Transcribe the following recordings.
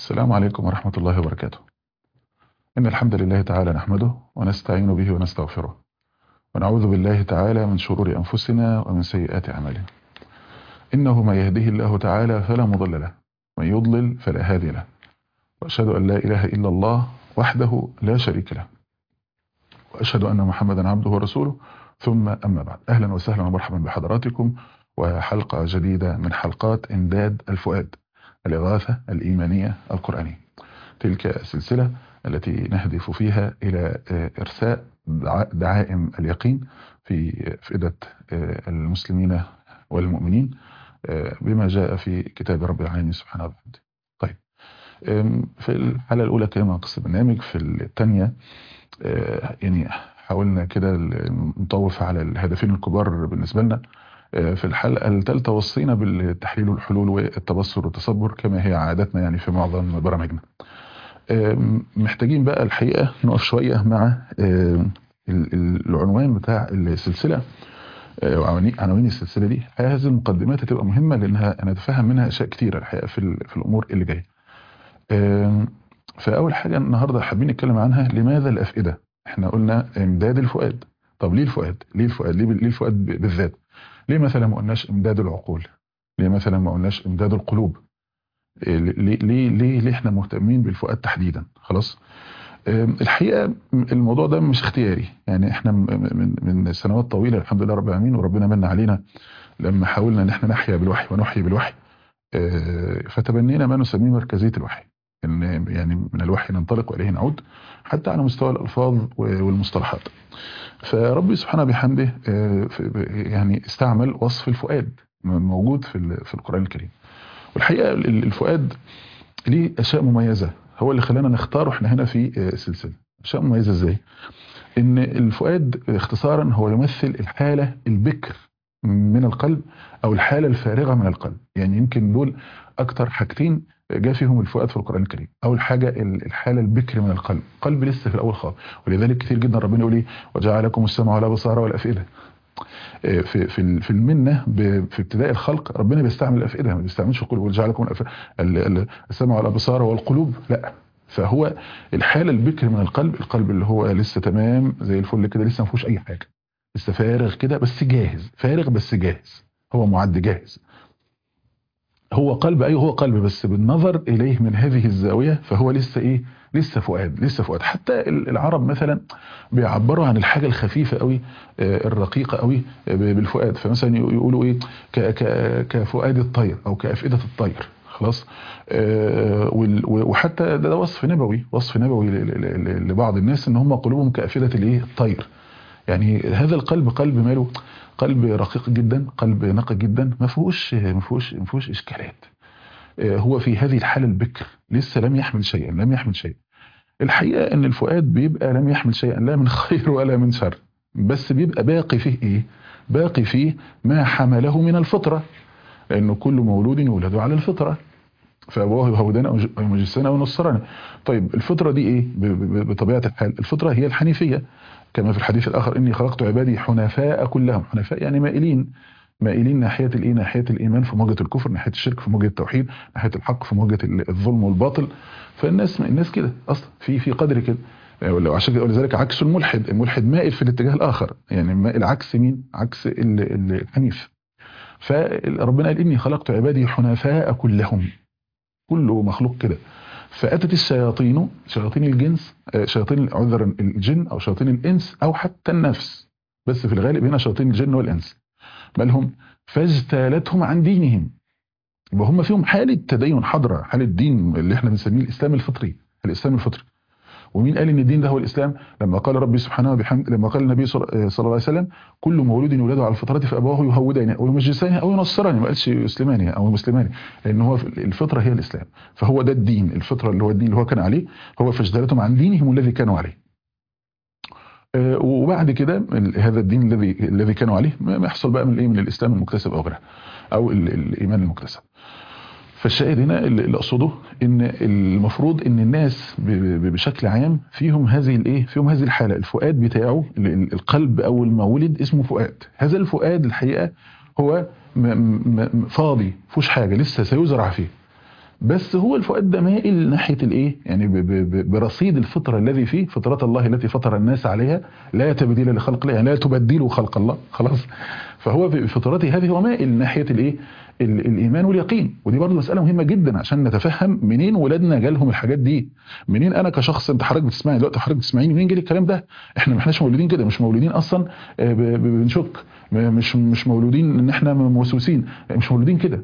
السلام عليكم ورحمة الله وبركاته إن الحمد لله تعالى نحمده ونستعين به ونستغفره ونعوذ بالله تعالى من شرور أنفسنا ومن سيئات أعمالنا إنه ما يهده الله تعالى فلا مضل له ومن يضلل فلا هادي له وأشهد أن لا إله إلا الله وحده لا شريك له وأشهد أن محمدا عبده ورسوله ثم أما بعد أهلا وسهلا ومرحبا بحضراتكم وحلقة جديدة من حلقات إمداد الفؤاد الإغاثة الإيمانية القرآنية تلك السلسلة التي نهدف فيها إلى إرساء دعائم اليقين في فئدة المسلمين والمؤمنين بما جاء في كتاب رب العالمين سبحانه وتعالى طيب في الحلقة الأولى كما قصة برنامج في الثانية يعني حاولنا كده نطوف على الهدفين الكبار بالنسبة لنا في الحلقة الثالثة وصينا بالتحليل والحلول والتبصر والتصبر كما هي عادتنا يعني في معظم برامجنا محتاجين بقى الحقيقة نقف شوية مع العنوان بتاع السلسلة وعناوين السلسلة دي هذه المقدمات هتبقى مهمة لأنها نتفهم منها أشياء كتيرة الحقيقة في, في الأمور اللي جاية فأول حاجة النهاردة حابين نتكلم عنها لماذا الأفئدة احنا قلنا امداد الفؤاد طب ليه الفؤاد ليه الفؤاد ليه, ليه الفؤاد بالذات ليه مثلا ما قلناش امداد العقول ليه مثلا ما قلناش امداد القلوب ليه ليه ليه, ليه احنا مهتمين بالفؤاد تحديدا خلاص الحقيقه الموضوع ده مش اختياري يعني احنا من من سنوات طويله الحمد لله رب العالمين وربنا من علينا لما حاولنا ان احنا نحيا بالوحي ونحيي بالوحي فتبنينا ما نسميه مركزيه الوحي ان يعني من الوحي ننطلق واليه نعود حتى على مستوى الالفاظ والمصطلحات فربي سبحانه بحمده يعني استعمل وصف الفؤاد موجود في في القرآن الكريم والحقيقة الفؤاد ليه أشياء مميزة هو اللي خلانا نختاره احنا هنا في السلسلة أشياء مميزة ازاي ان الفؤاد اختصارا هو يمثل الحالة البكر من القلب او الحالة الفارغة من القلب يعني يمكن دول اكتر حاجتين جاء فيهم الفؤاد في القرآن الكريم أول حاجة الحالة البكر من القلب قلب لسه في الأول خالص ولذلك كثير جدا ربنا يقول ايه وجعلكم السمع والأبصار والأفئدة في في في المنه في ابتداء الخلق ربنا بيستعمل الافئده ما بيستعملش القلوب وجعلكم السمع والابصار والقلوب لا فهو الحاله البكر من القلب القلب اللي هو لسه تمام زي الفل كده لسه ما فيهوش اي حاجه لسه فارغ كده بس جاهز فارغ بس جاهز هو معد جاهز هو قلب ايوه هو قلب بس بالنظر اليه من هذه الزاويه فهو لسه ايه لسه فؤاد لسه فؤاد حتى العرب مثلا بيعبروا عن الحاجه الخفيفه قوي الرقيقه قوي بالفؤاد فمثلا يقولوا ايه كفؤاد الطير او كافئده الطير خلاص وحتى ده, ده وصف نبوي وصف نبوي لبعض الناس ان هم قلوبهم كافئده الايه الطير يعني هذا القلب قلب ماله قلب رقيق جدا قلب نقي جدا ما فيهوش ما فيهوش ما فيهوش اشكالات هو في هذه الحاله البكر لسه لم يحمل شيئا لم يحمل شيئا الحقيقه ان الفؤاد بيبقى لم يحمل شيئا لا من خير ولا من شر بس بيبقى باقي فيه ايه باقي فيه ما حمله من الفطره لانه كل مولود يولد على الفطره فابواه يهودان او يمجسان او ينصران طيب الفطره دي ايه بطبيعه الحال الفطره هي الحنيفيه كما في الحديث الآخر إني خلقت عبادي حنفاء كلهم حنفاء يعني مائلين مائلين ناحية الإيه ناحية الإيمان في مواجهة الكفر ناحية الشرك في مواجهة التوحيد ناحية الحق في مواجهة الظلم والباطل فالناس الناس كده أصلا في في قدر كده وعشان كده ولذلك عكس الملحد الملحد مائل في الاتجاه الآخر يعني مائل عكس مين عكس الحنيف فربنا قال إني خلقت عبادي حنفاء كلهم كله مخلوق كده فأتت الشياطين شياطين الجنس شياطين عذرا الجن أو شياطين الإنس أو حتى النفس بس في الغالب هنا شياطين الجن والإنس مالهم فاجتالتهم عن دينهم وهم فيهم حالة تدين حضرة حالة دين اللي احنا بنسميه الإسلام الفطري الإسلام الفطري ومين قال ان الدين ده هو الاسلام لما قال ربي سبحانه وبحمد لما قال النبي صلى الله عليه وسلم كل مولود يولد على الفطره فابواه يهودان او يمجسان او ينصران ما قالش يسلماني او مسلماني لان هو الفطره هي الاسلام فهو ده الدين الفطره اللي هو الدين اللي هو كان عليه هو فاجتالتهم عن دينهم الذي كانوا عليه وبعد كده هذا الدين الذي الذي كانوا عليه ما يحصل بقى من الايه من الاسلام المكتسب او غيره او الايمان المكتسب فالشاهد هنا اللي اقصده ان المفروض ان الناس بشكل عام فيهم هذه الايه فيهم هذه الحاله الفؤاد بتاعه القلب اول ما ولد اسمه فؤاد هذا الفؤاد الحقيقه هو فاضي فيهوش حاجه لسه سيزرع فيه بس هو الفؤاد ده مائل ناحيه الايه يعني ب- ب- ب- برصيد الفطره الذي فيه فطره الله التي فطر الناس عليها لا تبديل لخلق الله يعني لا تبدلوا خلق الله خلاص فهو بفطرته هذه هو مائل ناحيه الايه ال- الايمان واليقين ودي برضه مساله مهمه جدا عشان نتفهم منين ولادنا جالهم الحاجات دي منين انا كشخص انت حضرتك بتسمعني دلوقتي حضرتك بتسمعيني منين جالي الكلام ده احنا ما احناش مولودين كده مش مولودين اصلا آه، ب- ب- بنشك م- مش مش مولودين ان احنا موسوسين مش مولودين كده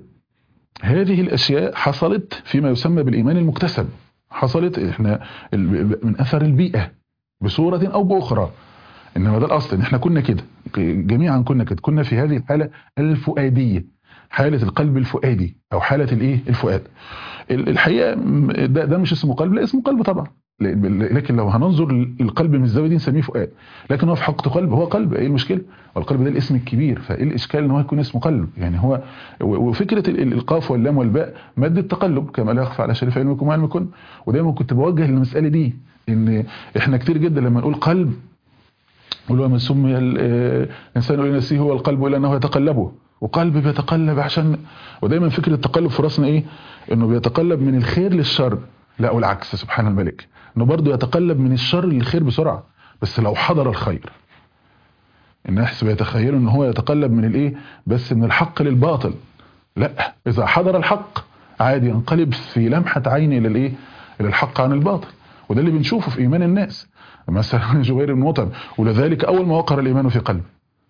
هذه الاشياء حصلت فيما يسمى بالايمان المكتسب حصلت احنا ال- من اثر البيئه بصوره او باخرى انما ده الاصل ان احنا كنا كده جميعا كنا كده كنا في هذه الحاله الفؤاديه حاله القلب الفؤادي او حاله الايه الفؤاد ال- الحقيقه م- ده, ده مش اسمه قلب لا اسمه قلب طبعا ل- لكن لو هننظر للقلب من الزاويه دي نسميه فؤاد لكن هو في حقيقته قلب هو قلب ايه المشكله والقلب ده الاسم الكبير فايه الاشكال ان هو يكون اسمه قلب يعني هو و- وفكره ال- ال- القاف واللام والباء ماده تقلب كما لا يخفى على شريف علمكم وعلمكم ودايما كنت بوجه للمساله دي ان احنا كتير جدا لما نقول قلب نقول ومن سمي ال- آه، الانسان لنفسه هو القلب الا انه يتقلبه وقلب بيتقلب عشان ودايما فكره التقلب في راسنا ايه انه بيتقلب من الخير للشر لا والعكس سبحان الملك انه برضه يتقلب من الشر للخير بسرعه بس لو حضر الخير الناس بيتخيلوا ان هو يتقلب من الايه بس من الحق للباطل لا اذا حضر الحق عادي ينقلب في لمحه عين الى الايه الى الحق عن الباطل وده اللي بنشوفه في ايمان الناس مثلا جبير بن مطعم ولذلك اول ما وقر الايمان في قلبه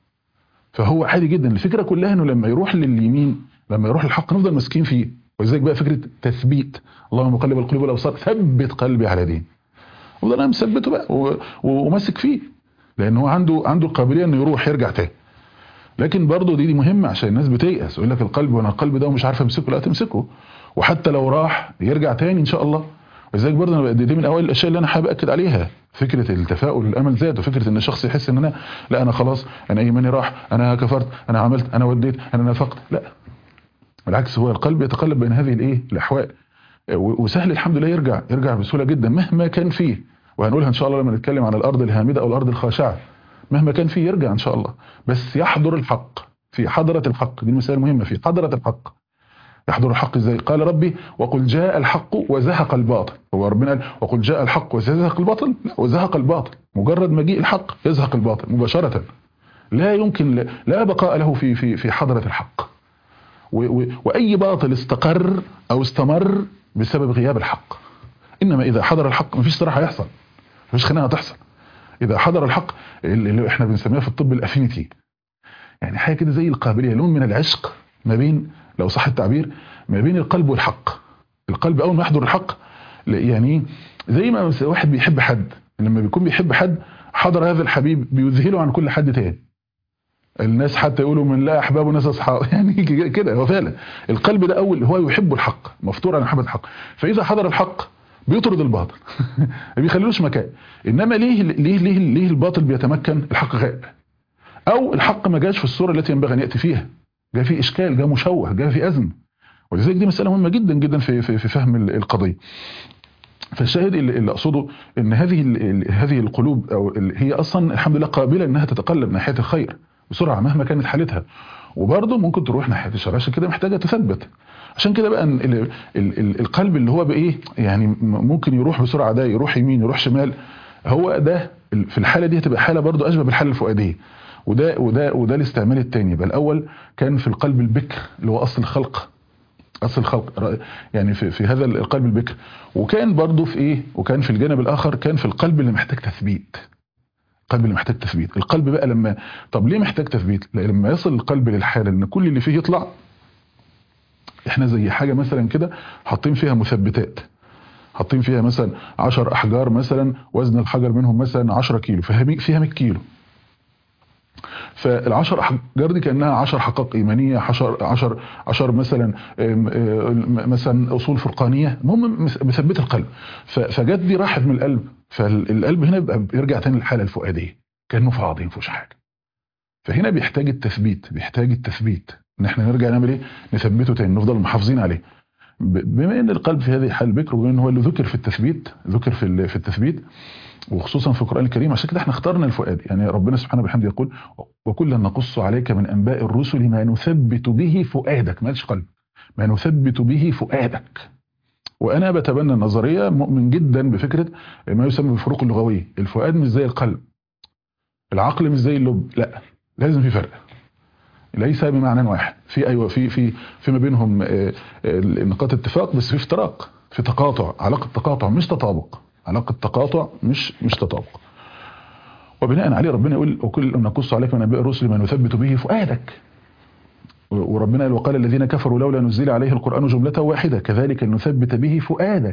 فهو عادي جدا الفكره كلها انه لما يروح لليمين لما يروح للحق نفضل ماسكين فيه ولذلك بقى فكره تثبيت اللهم مقلب القلوب والابصار ثبت قلبي على دين وده انا مثبته بقى و- و- وماسك فيه لان هو عنده عنده القابليه انه يروح يرجع تاني لكن برضه دي, دي مهمه عشان الناس بتيأس يقول لك القلب وانا القلب ده ومش عارف امسكه لا تمسكه وحتى لو راح يرجع تاني ان شاء الله ولذلك برضه انا دي, دي من اوائل الاشياء اللي انا حابب اكد عليها فكره التفاؤل والامل ذات وفكره ان الشخص يحس ان انا لا انا خلاص انا ايماني راح انا كفرت انا عملت انا وديت انا نافقت لا بالعكس هو القلب يتقلب بين هذه الايه الاحوال و- وسهل الحمد لله يرجع يرجع بسهوله جدا مهما كان فيه وهنقولها ان شاء الله لما نتكلم عن الارض الهامده او الارض الخاشعه مهما كان فيه يرجع ان شاء الله بس يحضر الحق في حضره الحق دي المسألة المهمه في حضره الحق يحضر الحق ازاي قال ربي وقل جاء الحق وزهق الباطل هو ربنا قال وقل جاء الحق وزهق الباطل لا وزهق الباطل مجرد مجيء الحق يزهق الباطل مباشره لا يمكن لا, لا بقاء له في في في حضره الحق و- و- واي باطل استقر او استمر بسبب غياب الحق انما اذا حضر الحق مفيش صراحه هيحصل مفيش خناقه تحصل اذا حضر الحق اللي احنا بنسميها في الطب الافينيتي يعني حاجه كده زي القابليه لون من العشق ما بين لو صح التعبير ما بين القلب والحق القلب اول ما يحضر الحق لا- يعني زي ما مثلا واحد بيحب حد لما بيكون بيحب حد حضر هذا الحبيب بيذهله عن كل حد تاني الناس حتى يقولوا من لا احباب ناس اصحاب يعني كده هو فعلا القلب ده اول هو يحب الحق مفطور على محبه الحق فاذا حضر الحق بيطرد الباطل ما بيخليلوش مكان انما ليه ليه ليه ليه الباطل بيتمكن الحق غائب او الحق ما جاش في الصوره التي ينبغي ان ياتي فيها جاء في اشكال جاء مشوه جاء في ازمه ولذلك دي مساله مهمه جدا جدا في في, في فهم ال- القضيه فالشاهد اللي, اللي اقصده ان هذه ال- ال- هذه القلوب او ال- هي اصلا الحمد لله قابله انها تتقلب ناحيه الخير بسرعه مهما كانت حالتها وبرضه ممكن تروح ناحيه الشر عشان كده محتاجه تثبت عشان كده بقى ال ال ال القلب اللي هو بايه يعني م- ممكن يروح بسرعه ده يروح يمين يروح شمال هو ده ال- في الحاله دي هتبقى حاله برضه اشبه بالحاله الفؤاديه وده وده وده الاستعمال الثاني يبقى الاول كان في القلب البكر اللي هو اصل الخلق اصل الخلق ر- يعني في, في هذا القلب البكر وكان برضه في ايه وكان في الجانب الاخر كان في القلب اللي محتاج تثبيت القلب اللي محتاج تثبيت القلب بقى لما طب ليه محتاج تثبيت لأن لما يصل القلب للحاله ان كل اللي فيه يطلع احنا زي حاجه مثلا كده حاطين فيها مثبتات حاطين فيها مثلا 10 احجار مثلا وزن الحجر منهم مثلا 10 كيلو فيها مي- فيها 100 كيلو فالعشر احجار دي كانها 10 حقائق ايمانيه 10 10 10 مثلا آم، آم، مثلا اصول فرقانيه المهم مس- مثبته القلب ف- فجت دي راحت من القلب فالقلب هنا بيبقى بيرجع تاني للحاله الفؤاديه كانه فاضي ما فيهوش حاجه فهنا بيحتاج التثبيت بيحتاج التثبيت ان احنا نرجع نعمل ايه نثبته تاني نفضل محافظين عليه ب- بما ان القلب في هذه حال بكر وبما ان هو اللي ذكر في التثبيت ذكر في ال- في التثبيت وخصوصا في القران الكريم عشان كده احنا اخترنا الفؤاد يعني ربنا سبحانه وبحمده يقول وكلا نقص عليك من انباء الرسل ما نثبت به فؤادك ما قالش قلب ما نثبت به فؤادك وانا بتبنى النظريه مؤمن جدا بفكره ما يسمى بالفروق اللغويه الفؤاد مش زي القلب العقل مش زي اللب لا لازم في فرق ليس بمعنى واحد في ايوه في في في ما بينهم آه، آه، نقاط اتفاق بس في افتراق في تقاطع علاقه تقاطع مش تطابق علاقه تقاطع مش مش تطابق وبناء عليه ربنا يقول وكل نقص عليك من انباء الرسل ما نثبت به فؤادك وربنا قال وقال الذين كفروا لولا نزل عليه القران جمله واحده كذلك نثبت به فؤادك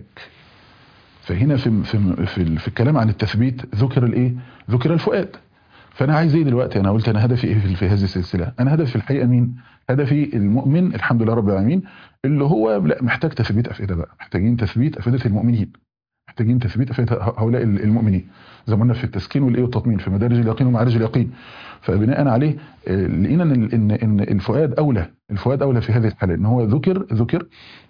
فهنا في في في, في الكلام عن التثبيت ذكر الايه ذكر الفؤاد فانا عايز ايه دلوقتي انا قلت انا هدفي ايه في في هذه السلسله انا هدفي في الحقيقه مين هدفي المؤمن الحمد لله رب العالمين اللي هو لا محتاج تثبيت افئده بقى محتاجين تثبيت افئده المؤمنين محتاجين تثبيت افئده هؤلاء المؤمنين زي ما قلنا في التسكين والايه والتطمين في مدارج اليقين ومعارج اليقين فبناء عليه آه، لقينا ان ان ان الفؤاد اولى الفؤاد اولى في هذه الحاله ان هو ذكر ذكر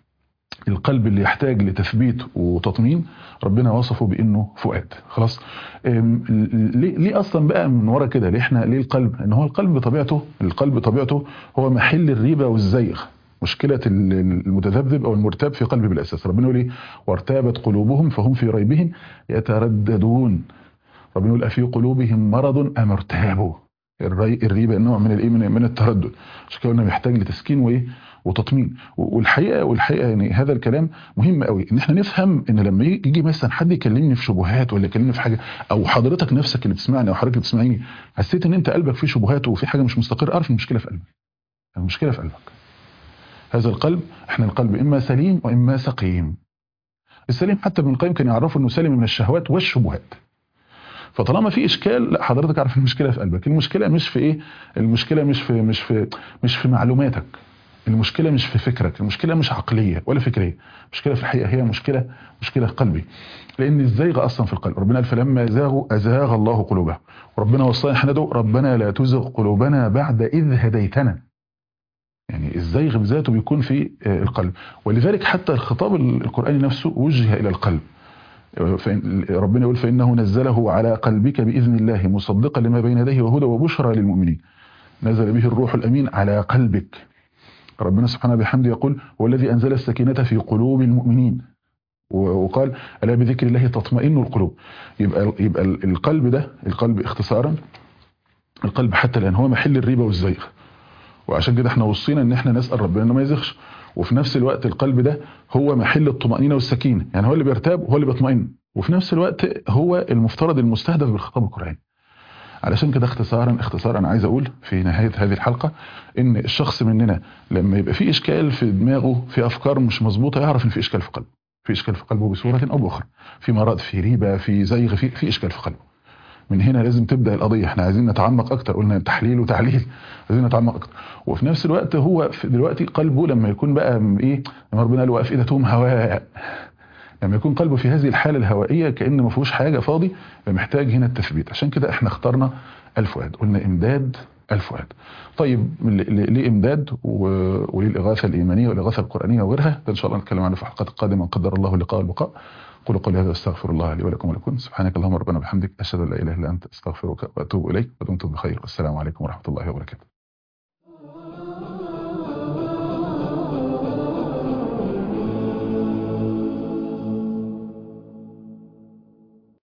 القلب اللي يحتاج لتثبيت وتطمين ربنا وصفه بانه فؤاد خلاص أم، ليه ليه اصلا بقى من ورا كده ليه احنا ليه القلب ان هو القلب بطبيعته القلب بطبيعته هو محل الريبه والزيغ مشكله ال- المتذبذب او المرتاب في قلبه بالاساس ربنا يقول ايه وارتابت قلوبهم فهم في ريبهم يترددون ربنا يقول افي قلوبهم مرض ام ارتابوا الري الريبه نوع من الايه من من التردد عشان كده قلنا محتاج لتسكين وايه وتطمين والحقيقه والحقيقه يعني هذا الكلام مهم قوي ان احنا نفهم ان لما يجي مثلا حد يكلمني في شبهات ولا يكلمني في حاجه او حضرتك نفسك اللي بتسمعني او حضرتك اللي بتسمعيني حسيت ان انت قلبك فيه شبهات وفي حاجه مش مستقره اعرف المشكله في قلبك المشكله في قلبك هذا القلب احنا القلب اما سليم واما سقيم السليم حتى ابن القيم كان يعرفه انه سليم من الشهوات والشبهات فطالما في اشكال لا حضرتك عارف المشكله في قلبك المشكله مش في ايه المشكله مش في مش في مش في معلوماتك المشكله مش في فكرك المشكله مش عقليه ولا فكريه المشكله في الحقيقه هي مشكله مشكله قلبي لان الزيغ اصلا في القلب ربنا قال فلما زاغوا ازاغ الله قلوبهم وربنا وصانا احنا ندعو ربنا لا تزغ قلوبنا بعد اذ هديتنا يعني الزيغ بذاته بيكون في آه، القلب ولذلك حتى الخطاب القراني نفسه وجه الى القلب فإن ربنا يقول فإنه نزله على قلبك بإذن الله مصدقا لما بين يديه وهدى وبشرى للمؤمنين نزل به الروح الأمين على قلبك ربنا سبحانه بحمده يقول هو الذي أنزل السكينة في قلوب المؤمنين و- وقال ألا بذكر الله تطمئن القلوب يبقى يبقى القلب ده القلب اختصارا القلب حتى لأن هو محل الريبة والزيغ وعشان كده احنا وصينا ان احنا نسأل ربنا انه ما يزغش وفي نفس الوقت القلب ده هو محل الطمأنينة والسكينة يعني هو اللي بيرتاب وهو اللي بيطمئن وفي نفس الوقت هو المفترض المستهدف بالخطاب القرآني علشان كده اختصارا اختصارا انا عايز اقول في نهاية هذه الحلقة ان الشخص مننا لما يبقى في اشكال في دماغه في افكار مش مظبوطة يعرف ان في اشكال في قلبه في اشكال في قلبه بصورة او باخرى في مرض في ريبة في زيغ في في اشكال في قلبه من هنا لازم تبدا القضيه احنا عايزين نتعمق اكتر قلنا تحليل وتعليل عايزين نتعمق اكتر وفي نفس الوقت هو في دلوقتي قلبه لما يكون بقى م- ايه لما ربنا قال وافئدتهم هواء لما يكون قلبه في هذه الحاله الهوائيه كان ما فيهوش حاجه فاضي محتاج هنا التثبيت عشان كده احنا اخترنا الفؤاد قلنا امداد الفؤاد طيب ل- ل- ليه امداد و- وليه الاغاثه الايمانيه والاغاثه القرانيه وغيرها ده ان شاء الله نتكلم عنه في الحلقات القادمه ان قدر الله اللقاء والبقاء قولوا قولي هذا استغفر الله لي ولكم ولكم سبحانك اللهم ربنا وبحمدك اشهد ان لا اله الا انت استغفرك واتوب اليك ودمتم بخير والسلام عليكم ورحمه الله وبركاته